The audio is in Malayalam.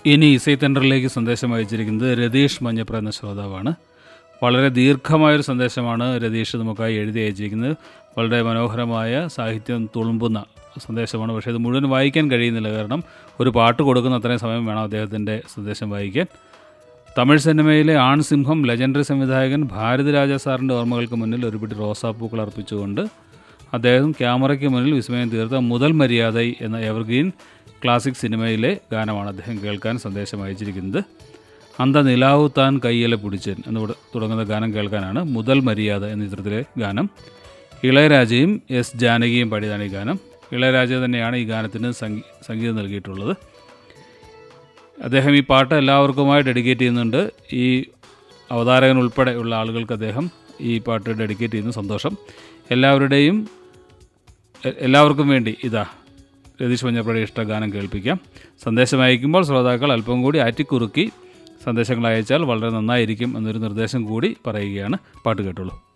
ഇനി ഇസൈ തെൻഡറിലേക്ക് സന്ദേശം അയച്ചിരിക്കുന്നത് രതീഷ് മഞ്ഞപ്ര എന്ന ശ്രോതാവാണ് വളരെ ദീർഘമായൊരു സന്ദേശമാണ് രതീഷ് നമുക്കായി എഴുതി അയച്ചിരിക്കുന്നത് വളരെ മനോഹരമായ സാഹിത്യം തുളുമ്പുന്ന സന്ദേശമാണ് പക്ഷേ ഇത് മുഴുവൻ വായിക്കാൻ കഴിയുന്നില്ല കാരണം ഒരു പാട്ട് കൊടുക്കുന്ന അത്രയും സമയം വേണം അദ്ദേഹത്തിൻ്റെ സന്ദേശം വായിക്കാൻ തമിഴ് സിനിമയിലെ ആൺസിംഹം ലെജൻഡറി സംവിധായകൻ ഭാരതിരാജ സാറിൻ്റെ ഓർമ്മകൾക്ക് മുന്നിൽ ഒരു പിടി റോസാപ്പൂക്കൾ അർപ്പിച്ചുകൊണ്ട് അദ്ദേഹം ക്യാമറയ്ക്ക് മുന്നിൽ വിസ്മയം തീർത്ത മുതൽ മര്യാദ എന്ന എവർഗ്രീൻ ക്ലാസിക് സിനിമയിലെ ഗാനമാണ് അദ്ദേഹം കേൾക്കാൻ സന്ദേശം അയച്ചിരിക്കുന്നത് അന്ത നിലാവു താൻ കയ്യിലെ പിടിച്ചൻ എന്ന് തുട- തുടങ്ങുന്ന ഗാനം കേൾക്കാനാണ് മുതൽ മര്യാദ എന്ന ചിത്രത്തിലെ ഗാനം ഇളയരാജയും എസ് ജാനകിയും പാടിയതാണ് ഈ ഗാനം ഇളയരാജ തന്നെയാണ് ഈ ഗാനത്തിന് സംഗീ സംഗീതം നൽകിയിട്ടുള്ളത് അദ്ദേഹം ഈ പാട്ട് എല്ലാവർക്കുമായി ഡെഡിക്കേറ്റ് ചെയ്യുന്നുണ്ട് ഈ അവതാരകൻ ഉൾപ്പെടെ ഉള്ള ആളുകൾക്ക് അദ്ദേഹം ഈ പാട്ട് ഡെഡിക്കേറ്റ് ചെയ്യുന്ന സന്തോഷം എല്ലാവരുടെയും എ- എല്ലാവർക്കും വേണ്ടി ഇതാ രതീഷ് മഞ്ഞപ്പുഴയുടെ ഇഷ്ട ഗാനം കേൾപ്പിക്കാം സന്ദേശം അയക്കുമ്പോൾ ശ്രോതാക്കൾ അല്പം കൂടി ആറ്റിക്കുറുക്കി സന്ദേശങ്ങൾ അയച്ചാൽ വളരെ നന്നായിരിക്കും എന്നൊരു നിർദ്ദേശം കൂടി പറയുകയാണ് പാട്ട് കേട്ടോളൂ